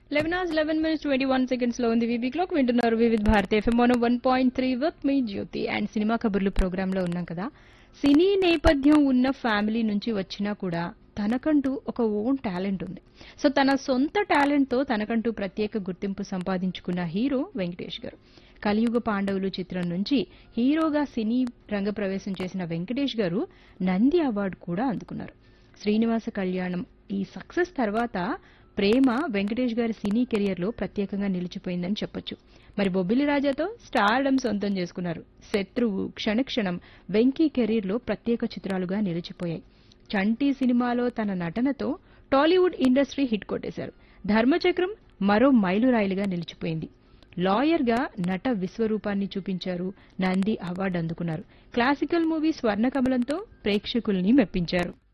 eleven hours eleven minutes twenty one seconds లో ఉంది VB clock వింటున్నారు Vividh Bharati FM one point three with me Jyothi and cinema కబుర్లు programme లో ఉన్నాం కదా సినీ నేపథ్యం ఉన్న ఫ్యామిలీ నుంచి వచ్చినా కూడా తనకంటూ ఒక ఓన్ టాలెంట్ ఉంది సో తన సొంత టాలెంట్ తో తనకంటూ ప్రత్యేక గుర్తింపు సంపాదించుకున్న హీరో వెంకటేష్ గారు కలియుగ పాండవులు చిత్రం నుంచి హీరోగా సినీ రంగ ప్రవేశం చేసిన వెంకటేష్ గారు నంది అవార్డు కూడా అందుకున్నారు శ్రీనివాస కళ్యాణం ఈ సక్సెస్ తర్వాత ప్రేమ వెంకటేష్ గారి సినీ కెరియర్ లో ప్రత్యేకంగా నిలిచిపోయిందని చెప్పొచ్చు మరి బొబ్బిలి రాజాతో స్టార్డమ్ సొంతం చేసుకున్నారు శత్రువు క్షణక్షణం వెంకీ కెరీర్ లో ప్రత్యేక చిత్రాలుగా నిలిచిపోయాయి చంటి సినిమాలో తన నటనతో టాలీవుడ్ ఇండస్ట్రీ హిట్ కొట్టేశారు ధర్మచక్రం మరో మైలురాయిలుగా నిలిచిపోయింది లాయర్ గా నట విశ్వరూపాన్ని చూపించారు నంది అవార్డు అందుకున్నారు క్లాసికల్ మూవీ స్వర్ణకమలంతో ప్రేక్షకుల్ని మెప్పించారు